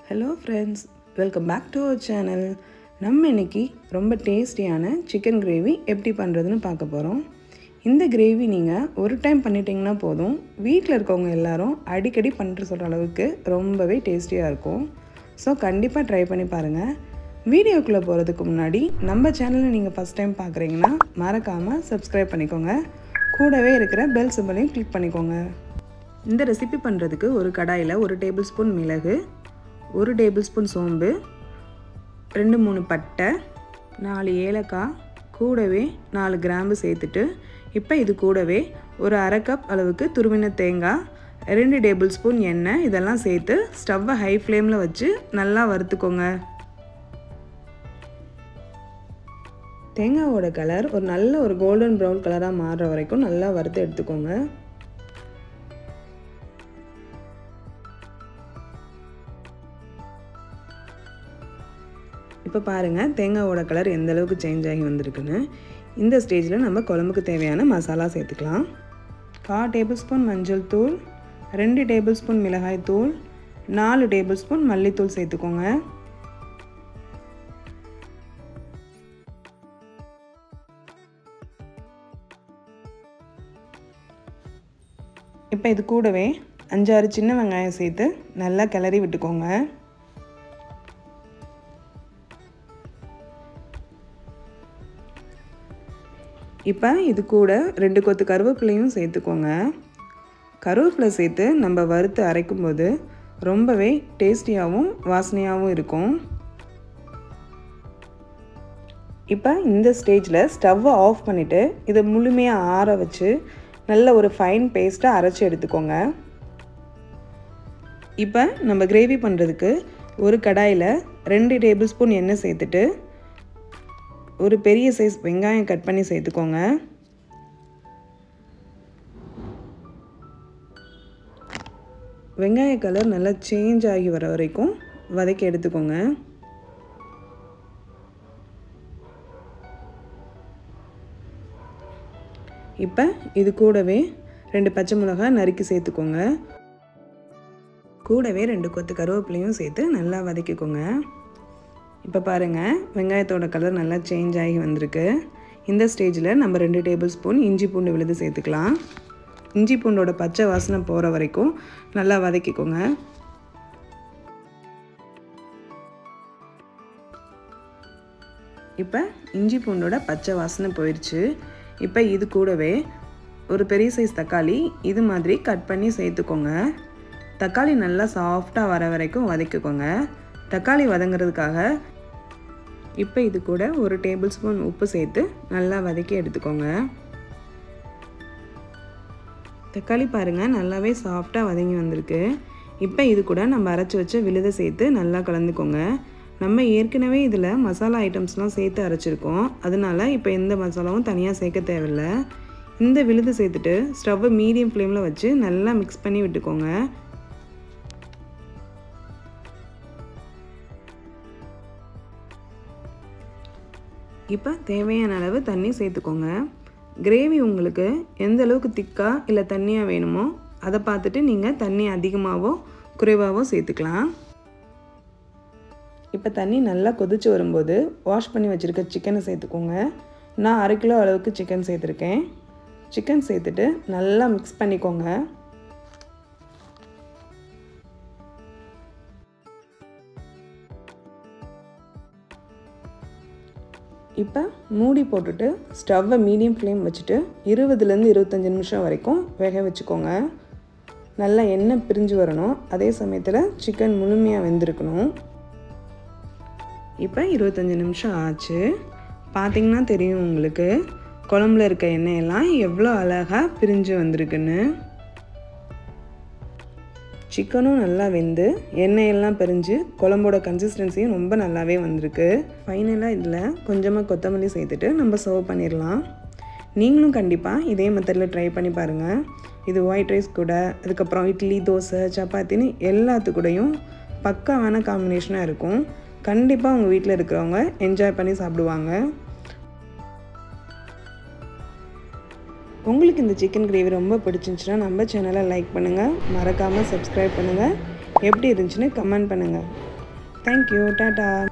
hello friends welcome back to our channel நம்ம இன்னைக்கு ரொம்ப டேஸ்டியான சிக்கன் கிரேவி எப்படி பண்ணுறதுன்னு பார்க்க போகிறோம் இந்த கிரேவி நீங்கள் ஒரு டைம் பண்ணிட்டீங்கன்னா போதும் வீட்டில் இருக்கவங்க எல்லாரும் அடிக்கடி பண்ணுற சொல்கிற அளவுக்கு ரொம்பவே டேஸ்டியாக இருக்கும் ஸோ கண்டிப்பாக ட்ரை பண்ணி பாருங்கள் வீடியோக்குள்ளே போகிறதுக்கு முன்னாடி நம்ம சேனலை நீங்கள் ஃபஸ்ட் டைம் பார்க்குறீங்கன்னா மறக்காமல் சப்ஸ்கிரைப் பண்ணிக்கோங்க கூடவே இருக்கிற பெல் சிம்பலையும் கிளிக் பண்ணிக்கோங்க இந்த ரெசிபி பண்ணுறதுக்கு ஒரு கடாயில் ஒரு டேபிள் ஸ்பூன் மிளகு ஒரு டேபிள் ஸ்பூன் சோம்பு ரெண்டு மூணு பட்டை நாலு ஏலக்காய் கூடவே நாலு கிராம்பு சேர்த்துட்டு இப்போ இது கூடவே ஒரு அரை கப் அளவுக்கு துருவின தேங்காய் ரெண்டு டேபிள் ஸ்பூன் எண்ணெய் இதெல்லாம் சேர்த்து ஸ்டவ்வை ஹை ஃப்ளேமில் வச்சு நல்லா வறுத்துக்கோங்க தேங்காவோட கலர் ஒரு நல்ல ஒரு கோல்டன் ப்ரௌன் கலராக மாறுற வரைக்கும் நல்லா வறுத்து எடுத்துக்கோங்க இப்போ பாருங்கள் தேங்காவோட கலர் எந்த அளவுக்கு சேஞ்ச் ஆகி வந்திருக்குன்னு இந்த ஸ்டேஜில் நம்ம குழம்புக்கு தேவையான மசாலா சேர்த்துக்கலாம் கா டேபிள் ஸ்பூன் மஞ்சள் தூள் ரெண்டு டேபிள் ஸ்பூன் மிளகாய் தூள் நாலு டேபிள் ஸ்பூன் மல்லித்தூள் சேர்த்துக்கோங்க இப்போ இது கூடவே அஞ்சாறு சின்ன வெங்காயம் சேர்த்து நல்லா கிளறி விட்டுக்கோங்க இப்போ இது கூட ரெண்டு கொத்து கருவேப்பிலையும் சேர்த்துக்கோங்க கருவேப்பிலை சேர்த்து நம்ம வறுத்து அரைக்கும்போது ரொம்பவே டேஸ்டியாகவும் வாசனையாகவும் இருக்கும் இப்போ இந்த ஸ்டேஜில் ஸ்டவ்வை ஆஃப் பண்ணிவிட்டு இதை முழுமையாக ஆற வச்சு நல்ல ஒரு ஃபைன் பேஸ்ட்டாக அரைச்சி எடுத்துக்கோங்க இப்போ நம்ம கிரேவி பண்ணுறதுக்கு ஒரு கடாயில் ரெண்டு டேபிள் ஸ்பூன் எண்ணெய் சேர்த்துட்டு ஒரு பெரிய சைஸ் வெங்காயம் கட் பண்ணி சேர்த்துக்கோங்க வெங்காய கலர் நல்லா சேஞ்ச் ஆகி வர வரைக்கும் வதக்கி எடுத்துக்கோங்க இப்போ இது கூடவே ரெண்டு பச்சை மிளகாய் நறுக்கி சேர்த்துக்கோங்க கூடவே ரெண்டு கொத்து கருவேப்பிலையும் சேர்த்து நல்லா வதக்கிக்கோங்க இப்போ பாருங்கள் வெங்காயத்தோட கலர் நல்லா சேஞ்ச் ஆகி வந்திருக்கு இந்த ஸ்டேஜில் நம்ம ரெண்டு டேபிள் ஸ்பூன் இஞ்சி பூண்டு விழுது சேர்த்துக்கலாம் இஞ்சி பூண்டோட பச்சை வாசனை போகிற வரைக்கும் நல்லா வதக்கிக்கோங்க இப்போ இஞ்சி பூண்டோட பச்சை வாசனை போயிடுச்சு இப்போ இது கூடவே ஒரு பெரிய சைஸ் தக்காளி இது மாதிரி கட் பண்ணி சேர்த்துக்கோங்க தக்காளி நல்லா சாஃப்டாக வர வரைக்கும் வதக்கிக்கோங்க தக்காளி வதங்கிறதுக்காக இப்போ இது கூட ஒரு டேபிள் ஸ்பூன் உப்பு சேர்த்து நல்லா வதக்கி எடுத்துக்கோங்க தக்காளி பாருங்கள் நல்லாவே சாஃப்டாக வதங்கி வந்திருக்கு இப்போ இது கூட நம்ம அரைச்சி வச்ச விழுதை சேர்த்து நல்லா கலந்துக்கோங்க நம்ம ஏற்கனவே இதில் மசாலா ஐட்டம்ஸ்லாம் சேர்த்து அரைச்சிருக்கோம் அதனால இப்போ எந்த மசாலாவும் தனியாக சேர்க்க தேவையில்ல இந்த விழுது சேர்த்துட்டு ஸ்டவ்வை மீடியம் ஃப்ளேமில் வச்சு நல்லா மிக்ஸ் பண்ணி விட்டுக்கோங்க இப்போ தேவையான அளவு தண்ணி சேர்த்துக்கோங்க கிரேவி உங்களுக்கு எந்த அளவுக்கு திக்காக இல்லை தண்ணியாக வேணுமோ அதை பார்த்துட்டு நீங்கள் தண்ணி அதிகமாகவோ குறைவாகவோ சேர்த்துக்கலாம் இப்போ தண்ணி நல்லா கொதிச்சு வரும்போது வாஷ் பண்ணி வச்சுருக்க சிக்கனை சேர்த்துக்கோங்க நான் அரை கிலோ அளவுக்கு சிக்கன் சேர்த்துருக்கேன் சிக்கன் சேர்த்துட்டு நல்லா மிக்ஸ் பண்ணிக்கோங்க இப்போ மூடி போட்டுட்டு ஸ்டவ்வை மீடியம் ஃப்ளேம் வச்சுட்டு இருபதுலேருந்து இருபத்தஞ்சி நிமிஷம் வரைக்கும் வேக வச்சுக்கோங்க நல்லா எண்ணெய் பிரிஞ்சு வரணும் அதே சமயத்தில் சிக்கன் முழுமையாக வெந்திருக்கணும் இப்போ இருபத்தஞ்சி நிமிஷம் ஆச்சு பார்த்திங்கன்னா தெரியும் உங்களுக்கு குழம்புல இருக்க எண்ணெயெல்லாம் எவ்வளோ அழகாக பிரிஞ்சு வந்திருக்குன்னு சிக்கனும் நல்லா வெந்து எண்ணெயெல்லாம் பிரிஞ்சு குழம்போட கன்சிஸ்டன்சியும் ரொம்ப நல்லாவே வந்திருக்கு ஃபைனலாக இதில் கொஞ்சமாக கொத்தமல்லி சேர்த்துட்டு நம்ம சர்வ் பண்ணிடலாம் நீங்களும் கண்டிப்பாக இதே மெத்தடில் ட்ரை பண்ணி பாருங்கள் இது ஒயிட் ரைஸ் கூட அதுக்கப்புறம் இட்லி தோசை சப்பாத்தின்னு எல்லாத்துக்கூடையும் பக்காவான காம்பினேஷனாக இருக்கும் கண்டிப்பாக உங்கள் வீட்டில் இருக்கிறவங்க என்ஜாய் பண்ணி சாப்பிடுவாங்க உங்களுக்கு இந்த சிக்கன் கிரேவி ரொம்ப பிடிச்சிருந்துச்சுன்னா நம்ம சேனலை லைக் பண்ணுங்கள் மறக்காமல் சப்ஸ்கிரைப் பண்ணுங்கள் எப்படி இருந்துச்சுன்னு கமெண்ட் பண்ணுங்கள் தேங்க்யூ டாட்டா